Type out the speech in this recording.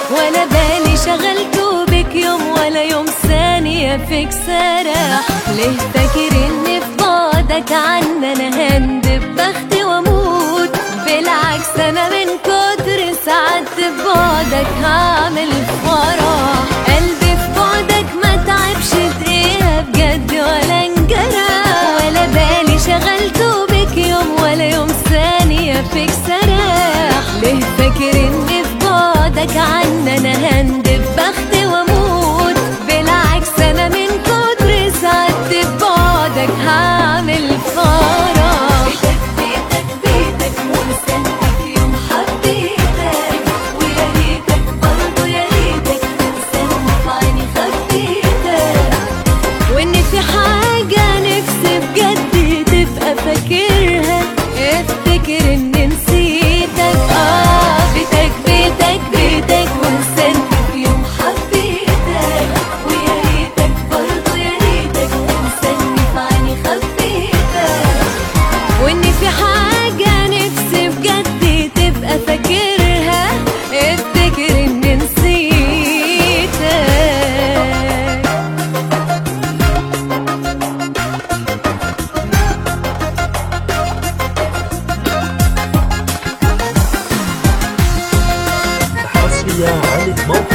ولا بالي شغلته بك يوم ولا يوم ثانية فيك سرح ليه فاكر اني في بعدك عنا انا هندب بختي واموت بالعكس انا من كتر سعدت ببعدك هعمل فرح قلبي في بعدك ما تعبش دقيقة بجد ولا انجرح ولا بالي شغلته بك يوم ولا يوم ثانية فيك سرح ليه فاكر اني في بعدك عنا انا هندب بختي واموت بالعكس انا من كتر سعدت ببعدك هعمل فرح بيتك بيتك بيتك ومستنيك يوم حبيتك ويا ريتك برضه يا ريتك تنساني في عيني خبيتك وان في حاجة نفسي بجد تبقى فاكرها افتكر اني نسيتك اه بيتك بيتك بيتك وانساني في يوم حبيتك ويا ريتك برضه يا ريتك تنساني في عيني خبيتك وان في حاجة نفسي بجد تبقى فاكرها افتكر اني نسيتك حصريا على موقع